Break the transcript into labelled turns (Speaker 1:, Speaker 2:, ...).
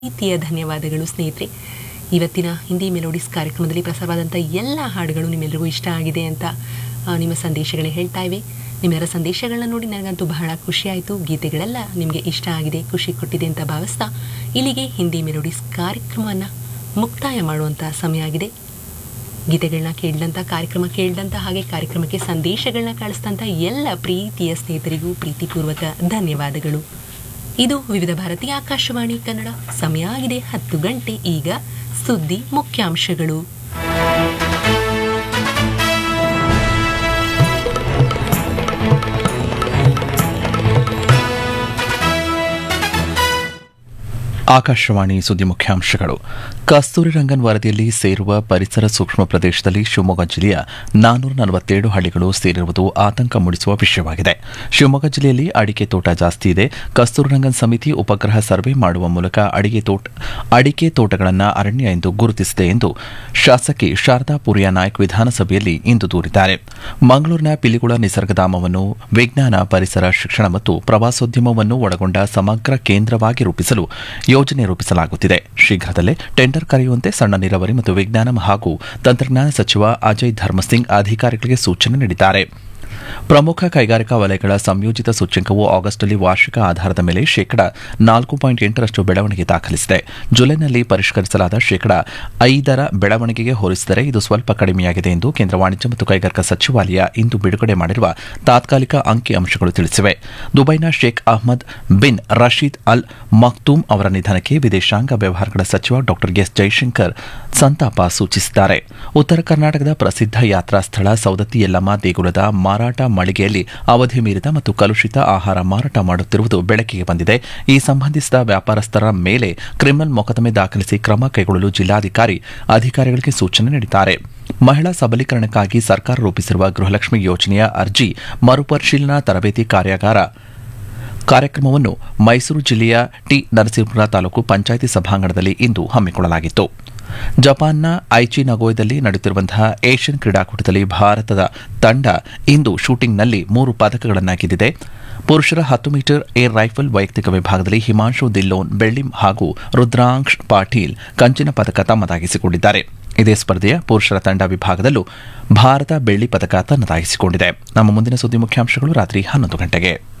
Speaker 1: ಪ್ರೀತಿಯ ಧನ್ಯವಾದಗಳು ಸ್ನೇಹಿತರೆ ಇವತ್ತಿನ ಹಿಂದಿ ಮೆಲೋಡಿಸ್ ಕಾರ್ಯಕ್ರಮದಲ್ಲಿ ಪ್ರಸಾರವಾದಂಥ ಎಲ್ಲ ಹಾಡುಗಳು ನಿಮ್ಮೆಲ್ಲರಿಗೂ ಇಷ್ಟ ಆಗಿದೆ ಅಂತ ಆ, ನಿಮ್ಮ ಸಂದೇಶಗಳೇ ಹೇಳ್ತಾ ಇವೆ ನಿಮ್ಮೆಲ್ಲರ ಸಂದೇಶಗಳನ್ನ ನೋಡಿ ನನಗಂತೂ ಬಹಳ ಖುಷಿಯಾಯಿತು ಗೀತೆಗಳೆಲ್ಲ ನಿಮಗೆ ಇಷ್ಟ ಆಗಿದೆ ಖುಷಿ ಕೊಟ್ಟಿದೆ ಅಂತ ಭಾವಿಸ್ತಾ ಇಲ್ಲಿಗೆ ಹಿಂದಿ ಮೆಲೋಡಿಸ್ ಕಾರ್ಯಕ್ರಮವನ್ನು ಮುಕ್ತಾಯ ಮಾಡುವಂಥ ಸಮಯ ಆಗಿದೆ ಗೀತೆಗಳನ್ನ ಕೇಳಿದಂಥ ಕಾರ್ಯಕ್ರಮ ಕೇಳಿದಂಥ ಹಾಗೆ ಕಾರ್ಯಕ್ರಮಕ್ಕೆ ಸಂದೇಶಗಳನ್ನ ಕಳಿಸಿದಂಥ ಎಲ್ಲ ಪ್ರೀತಿಯ ಸ್ನೇಹಿತರಿಗೂ ಪ್ರೀತಿಪೂರ್ವಕ ಧನ್ಯವಾದಗಳು ಇದು ವಿವಿಧ ಭಾರತಿ ಆಕಾಶವಾಣಿ ಕನ್ನಡ ಸಮಯ ಆಗಿದೆ ಹತ್ತು ಗಂಟೆ ಈಗ ಸುದ್ದಿ ಮುಖ್ಯಾಂಶಗಳು
Speaker 2: ಆಕಾಶವಾಣಿ ಸುದ್ದಿ ಮುಖ್ಯಾಂಶಗಳು ಕಸ್ತೂರಿ ರಂಗನ್ ವರದಿಯಲ್ಲಿ ಸೇರುವ ಪರಿಸರ ಸೂಕ್ಷ್ಮ ಪ್ರದೇಶದಲ್ಲಿ ಶಿವಮೊಗ್ಗ ಜಿಲ್ಲೆಯ ನಾನ್ನೂರ ನಲವತ್ತೇಳು ಹಳ್ಳಿಗಳು ಸೇರಿರುವುದು ಆತಂಕ ಮೂಡಿಸುವ ವಿಷಯವಾಗಿದೆ ಶಿವಮೊಗ್ಗ ಜಿಲ್ಲೆಯಲ್ಲಿ ಅಡಿಕೆ ತೋಟ ಜಾಸ್ತಿ ಇದೆ ಕಸ್ತೂರಿ ರಂಗನ್ ಸಮಿತಿ ಉಪಗ್ರಹ ಸರ್ವೆ ಮಾಡುವ ಮೂಲಕ ಅಡಿಕೆ ತೋಟ ಅಡಿಕೆ ತೋಟಗಳನ್ನು ಅರಣ್ಯ ಎಂದು ಗುರುತಿಸಿದೆ ಎಂದು ಶಾಸಕಿ ಶಾರದಾ ಪುರಿಯಾ ನಾಯ್ಕ್ ವಿಧಾನಸಭೆಯಲ್ಲಿ ಇಂದು ದೂರಿದ್ದಾರೆ ಮಂಗಳೂರಿನ ಪಿಲಿಗುಳ ನಿಸರ್ಗಧಾಮವನ್ನು ವಿಜ್ಞಾನ ಪರಿಸರ ಶಿಕ್ಷಣ ಮತ್ತು ಪ್ರವಾಸೋದ್ಯಮವನ್ನು ಒಳಗೊಂಡ ಸಮಗ್ರ ಕೇಂದ್ರವಾಗಿ ರೂಪಿಸಲು ಯೋಜನೆ ರೂಪಿಸಲಾಗುತ್ತಿದೆ ಶೀಘ್ರದಲ್ಲೇ ಟೆಂಡರ್ ಕರೆಯುವಂತೆ ಸಣ್ಣ ನೀರಾವರಿ ಮತ್ತು ವಿಜ್ಞಾನ ಹಾಗೂ ತಂತ್ರಜ್ಞಾನ ಸಚಿವ ಅಜಯ್ ಧರ್ಮಸಿಂಗ್ ಅಧಿಕಾರಿಗಳಿಗೆ ಸೂಚನೆ ನೀಡಿದ್ದಾರೆ ಪ್ರಮುಖ ಕೈಗಾರಿಕಾ ವಲಯಗಳ ಸಂಯೋಜಿತ ಸೂಚ್ಯಂಕವು ಆಗಸ್ಟ್ನಲ್ಲಿ ವಾರ್ಷಿಕ ಆಧಾರದ ಮೇಲೆ ಶೇಕಡ ನಾಲ್ಕು ಪಾಯಿಂಟ್ ಎಂಟರಷ್ಟು ಬೆಳವಣಿಗೆ ದಾಖಲಿಸಿದೆ ಜುಲೈನಲ್ಲಿ ಪರಿಷ್ಕರಿಸಲಾದ ಶೇಕಡ ಐದರ ಬೆಳವಣಿಗೆಗೆ ಹೋಲಿಸಿದರೆ ಇದು ಸ್ವಲ್ಪ ಕಡಿಮೆಯಾಗಿದೆ ಎಂದು ಕೇಂದ್ರ ವಾಣಿಜ್ಯ ಮತ್ತು ಕೈಗಾರಿಕಾ ಸಚಿವಾಲಯ ಇಂದು ಬಿಡುಗಡೆ ಮಾಡಿರುವ ತಾತ್ಕಾಲಿಕ ಅಂಕಿ ಅಂಶಗಳು ತಿಳಿಸಿವೆ ದುಬೈನ ಶೇಖ್ ಅಹ್ಮದ್ ಬಿನ್ ರಶೀದ್ ಅಲ್ ಮಕ್ತೂಮ್ ಅವರ ನಿಧನಕ್ಕೆ ವಿದೇಶಾಂಗ ವ್ಯವಹಾರಗಳ ಸಚಿವ ಡಾ ಎಸ್ ಜೈಶಂಕರ್ ಸಂತಾಪ ಸೂಚಿಸಿದ್ದಾರೆ ಉತ್ತರ ಕರ್ನಾಟಕದ ಪ್ರಸಿದ್ಧ ಯಾತ್ರಾ ಸ್ಥಳ ಸೌದತ್ತಿ ಯಲ್ಲಮ್ಮ ದೇಗುಲದ ಮಾರಾಟ ಮಳಿಗೆಯಲ್ಲಿ ಅವಧಿ ಮೀರಿದ ಮತ್ತು ಕಲುಷಿತ ಆಹಾರ ಮಾರಾಟ ಮಾಡುತ್ತಿರುವುದು ಬೆಳಕಿಗೆ ಬಂದಿದೆ ಈ ಸಂಬಂಧಿಸಿದ ವ್ಯಾಪಾರಸ್ಥರ ಮೇಲೆ ಕ್ರಿಮಿನಲ್ ಮೊಕದ್ದಮೆ ದಾಖಲಿಸಿ ಕ್ರಮ ಕೈಗೊಳ್ಳಲು ಜಿಲ್ಲಾಧಿಕಾರಿ ಅಧಿಕಾರಿಗಳಿಗೆ ಸೂಚನೆ ನೀಡಿದ್ದಾರೆ ಮಹಿಳಾ ಸಬಲೀಕರಣಕ್ಕಾಗಿ ಸರ್ಕಾರ ರೂಪಿಸಿರುವ ಗೃಹಲಕ್ಷ್ಮಿ ಯೋಜನೆಯ ಅರ್ಜಿ ಮರುಪರಿಶೀಲನಾ ತರಬೇತಿ ಕಾರ್ಯಾಗಾರ ಕಾರ್ಯಕ್ರಮವನ್ನು ಮೈಸೂರು ಜಿಲ್ಲೆಯ ಟಿ ನರಸೀಪುರ ತಾಲೂಕು ಪಂಚಾಯಿತಿ ಸಭಾಂಗಣದಲ್ಲಿ ಇಂದು ಹಮ್ಮಿಕೊಳ್ಳಲಾಗಿತ್ತು ಜಪಾನ್ನ ಐಚಿ ನಗೋಯದಲ್ಲಿ ನಡೆಯುತ್ತಿರುವಂತಹ ಏಷ್ಯನ್ ಕ್ರೀಡಾಕೂಟದಲ್ಲಿ ಭಾರತದ ತಂಡ ಇಂದು ಶೂಟಿಂಗ್ನಲ್ಲಿ ಮೂರು ಪದಕಗಳನ್ನು ಗೆದ್ದಿದೆ ಪುರುಷರ ಹತ್ತು ಮೀಟರ್ ಏರ್ ರೈಫಲ್ ವೈಯಕ್ತಿಕ ವಿಭಾಗದಲ್ಲಿ ಹಿಮಾಂಶು ದಿಲ್ಲೋನ್ ಬೆಳ್ಳಿ ಹಾಗೂ ರುದ್ರಾಂಶ್ ಪಾಟೀಲ್ ಕಂಚಿನ ಪದಕ ತಮ್ಮದಾಗಿಸಿಕೊಂಡಿದ್ದಾರೆ ಇದೇ ಸ್ಪರ್ಧೆಯ ಪುರುಷರ ತಂಡ ವಿಭಾಗದಲ್ಲೂ ಭಾರತ ಬೆಳ್ಳಿ ಪದಕ ತನ್ನದಾಗಿಸಿಕೊಂಡಿದೆ ನಮ್ಮ ಮುಂದಿನ ಸುದ್ದಿ ಮುಖ್ಯಾಂಶಗಳು ರಾತ್ರಿ ಹನ್ನೊಂದು ಗಂಟೆಗೆ